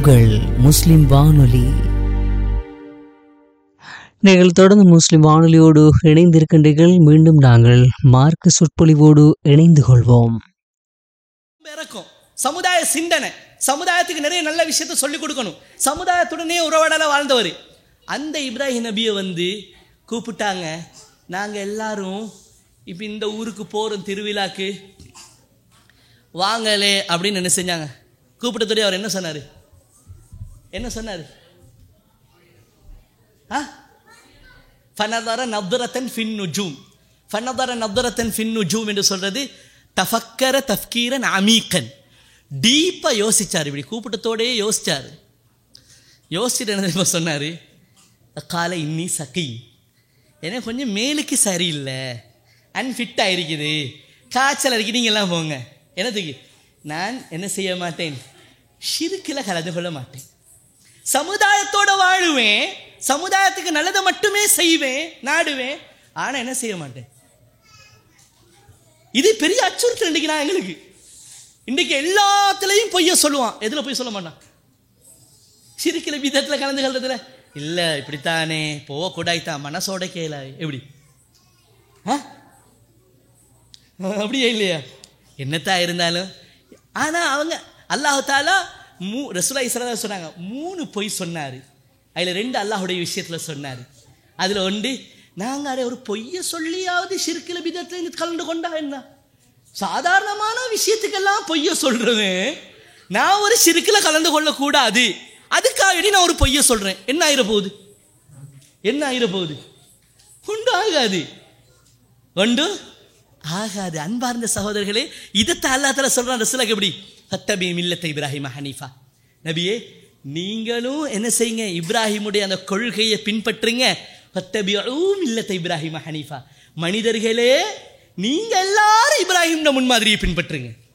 உங்கள் முஸ்லிம் வானொலி நீங்கள் தொடர்ந்து முஸ்லிம் வானொலியோடு இணைந்திருக்கின்றீர்கள் மீண்டும் நாங்கள் மார்க்க சொற்பொழிவோடு இணைந்து கொள்வோம் இறக்கும் சமுதாய சிந்தனை சமுதாயத்துக்கு நிறைய நல்ல விஷயத்த சொல்லிக் கொடுக்கணும் சமுதாயத்துடனே உறவாடல வாழ்ந்தவர் அந்த இப்ராஹிம் நபியை வந்து கூப்பிட்டாங்க நாங்கள் எல்லாரும் இப்போ இந்த ஊருக்கு போகிறோம் திருவிழாக்கு வாங்களே அப்படின்னு என்ன செஞ்சாங்க கூப்பிட்டதோடய அவர் என்ன சொன்னார் என்ன சொன்னார் ஆ ஃபனதர நப்தரத்தன் ஃபின் நுஜூம் ஃபனதர நப்தரத்தன் ஃபின் நுஜூம் என்று சொல்றது தஃபக்கர தஃப்கீரன் அமீக்கன் டீப்பாக யோசிச்சார் இப்படி கூப்பிட்டத்தோடயே யோசிச்சார் யோசிச்சுட்டு என்ன தெரியுமா சொன்னார் காலை இன்னி சகி ஏன்னா கொஞ்சம் மேலுக்கு சரியில்லை அன்ஃபிட்டாக இருக்குது காய்ச்சல் இருக்கு நீங்கள்லாம் போங்க என்னத்துக்கு நான் என்ன செய்ய மாட்டேன் ஷிருக்கில் கலந்து கொள்ள மாட்டேன் சமுதாயத்தோட வாழுவேன் சமுதாயத்துக்கு நல்லதை மட்டுமே செய்வேன் நாடுவேன் ஆனா என்ன செய்ய மாட்டேன் இது பெரிய அச்சுறுத்தல் இன்னைக்கு நான் எங்களுக்கு இன்னைக்கு எல்லாத்துலயும் பொய்ய சொல்லுவான் எதுல பொய் சொல்ல மாட்டான் சிரிக்கல விதத்துல கலந்து கலந்ததுல இல்ல இப்படித்தானே போக கூடாய்த்தான் மனசோட கேள எப்படி ஆ? அப்படியே இல்லையா என்னத்தான் இருந்தாலும் ஆனா அவங்க அல்லாஹ் தாலா மூ ரசூலா இஸ்ரா சொன்னாங்க மூணு பொய் சொன்னாரு அதுல ரெண்டு அல்லாஹுடைய விஷயத்துல சொன்னாரு அதுல ஒன்று நாங்க அடே ஒரு பொய்ய சொல்லியாவது சிறுக்கில விதத்துல இங்க கலந்து கொண்டா என்ன சாதாரணமான விஷயத்துக்கெல்லாம் பொய்ய சொல்றது நான் ஒரு சிறுக்கில கலந்து கொள்ள கூடாது அதுக்காகடி நான் ஒரு பொய்ய சொல்றேன் என்ன ஆயிர போகுது என்ன ஆயிர போகுது உண்டு ஆகாது உண்டு ஆகாது அன்பார்ந்த சகோதரர்களே இதைத்தான் அல்லா தஆலா சொல்றான் ரசூலுக்கு எப்படி ஃபத்தபி மில்லத்தை இப்ராஹிம ஹனீஃபா நபியே நீங்களும் என்ன செய்யுங்க இப்ராஹிமுடைய அந்த கொள்கையை பின்பற்றுங்க ஃபத்தபிஉ மில்லத்தை இப்ராஹிம ஹனீஃபா மனிதர்களே நீங்க எல்லாரும் இப்ராஹிம் முன்மாதிரியை பின்பற்றுங்க